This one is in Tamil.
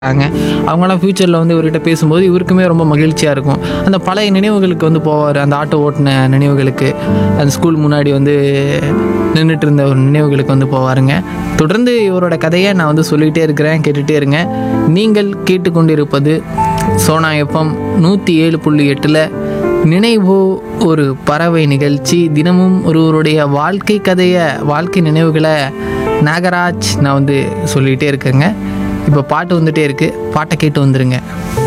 இருக்காங்க அவங்களாம் ஃப்யூச்சரில் வந்து இவர்கிட்ட பேசும்போது இவருக்குமே ரொம்ப மகிழ்ச்சியாக இருக்கும் அந்த பழைய நினைவுகளுக்கு வந்து போவார் அந்த ஆட்டோ ஓட்டின நினைவுகளுக்கு அந்த ஸ்கூல் முன்னாடி வந்து நின்றுட்டு இருந்த ஒரு நினைவுகளுக்கு வந்து போவாருங்க தொடர்ந்து இவரோட கதையை நான் வந்து சொல்லிகிட்டே இருக்கிறேன் கேட்டுகிட்டே இருங்க நீங்கள் கேட்டுக்கொண்டிருப்பது சோனா எஃப்எம் நூற்றி ஏழு புள்ளி எட்டில் நினைவோ ஒரு பறவை நிகழ்ச்சி தினமும் ஒருவருடைய வாழ்க்கை கதையை வாழ்க்கை நினைவுகளை நாகராஜ் நான் வந்து சொல்லிகிட்டே இருக்கேங்க இப்போ பாட்டு வந்துட்டே இருக்குது பாட்டை கேட்டு வந்துருங்க